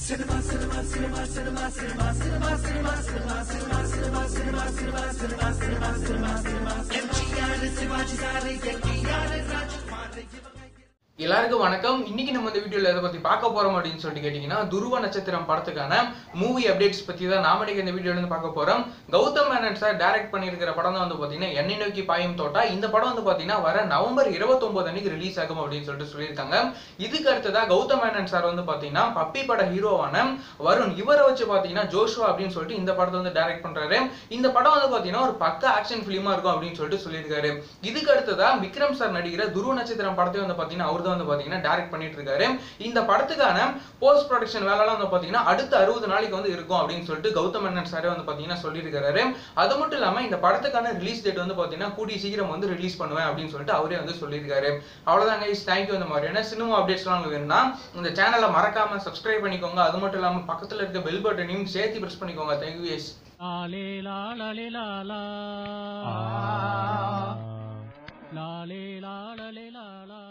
எல்லாருக்கும் வணக்கம் இன்னைக்கு நம்ம இந்த வீடியோல எதை பத்தி பார்க்க போறோம் அப்படின்னு சொல்லிட்டு கேட்டீங்கன்னா துருவ நட்சத்திரம் படத்துக்கான மூவி அப்டேட்ஸ் பத்தி தான் நாம இன்னைக்கு இந்த வீடியோல இருந்து பார்க்க போறோம் கௌதம் மேனன் சார் டைரக்ட் பண்ணியிருக்கிற படம் தான் வந்து பாத்தீங்கன்னா என்னை நோக்கி பாயும் தோட்டா இந்த படம் வந்து பாத்தீங்கன்னா வர நவம்பர் 29 அன்னைக்கு ரிலீஸ் ஆகும் அப்படின்னு சொல்லிட்டு சொல்லியிருக்காங்க இதுக்கு அடுத்ததா கௌதம் மேனன் சார் வந்து பாத்தீங்கன்னா பப்பி பட ஹீரோவான வருண் இவரை வச்சு பாத்தீங்கன்னா ஜோஷுவா அப்படின்னு சொல்லிட்டு இந்த படத்தை வந்து டைரக்ட் பண்றாரு இந்த படம் வந்து பாத்தீங்கன்னா ஒரு பக்க ஆக்ஷன் பிலிமா இருக்கும் அப்படின்னு சொல்லிட்டு சொல்லியிருக்காரு இதுக்கு அடுத்ததா விக்ரம் சார் நடிக்கிற துருவ நட்சத்திரம் படத்தை வந்து பாத்தீங்கன்னா அவர் தான் வந்து பாத்தீங்கன்னா டைரக்ட் பண்ணிட்டு இருக்காரு இந்த படத்துக்கான போஸ்ட் ப்ரொடக்ஷன் வேலைலாம் வந்து பாத்தீங்கன்னா அடுத்த அறுபது நாளைக்கு வந்து இருக்கும் அப்படின்னு சொல்லிட்டு கௌதம் மேனன் சாரே வந்து பாத்தீங்கன்னா சொல்லியிருக்காரு அது மட்டும் இல்லாம இந்த படத்துக்கான ரிலீஸ் டேட் வந்து பாத்தீங்கன்னா கூடிய சீக்கிரம் வந்து ரிலீஸ் பண்ணுவேன் அப்படின்னு சொல்லிட்டு அவரே வந்து சொல்லியிருக்காரு அவ்வளவுதான் கைஸ் தேங்க்யூ இந்த மாதிரியான சினிமா அப்டேட்ஸ்லாம் உங்களுக்கு வேணும்னா இந்த சேனலை மறக்காம சப்ஸ்கிரைப் பண்ணிக்கோங்க அது மட்டும் இல்லாம பக்கத்துல இருக்க பெல் பட்டனையும் சேர்த்து பிரஸ் பண்ணிக்கோங்க தேங்க்யூ கைஸ் லாலே லாலலே லாலா லாலே லாலலே லாலா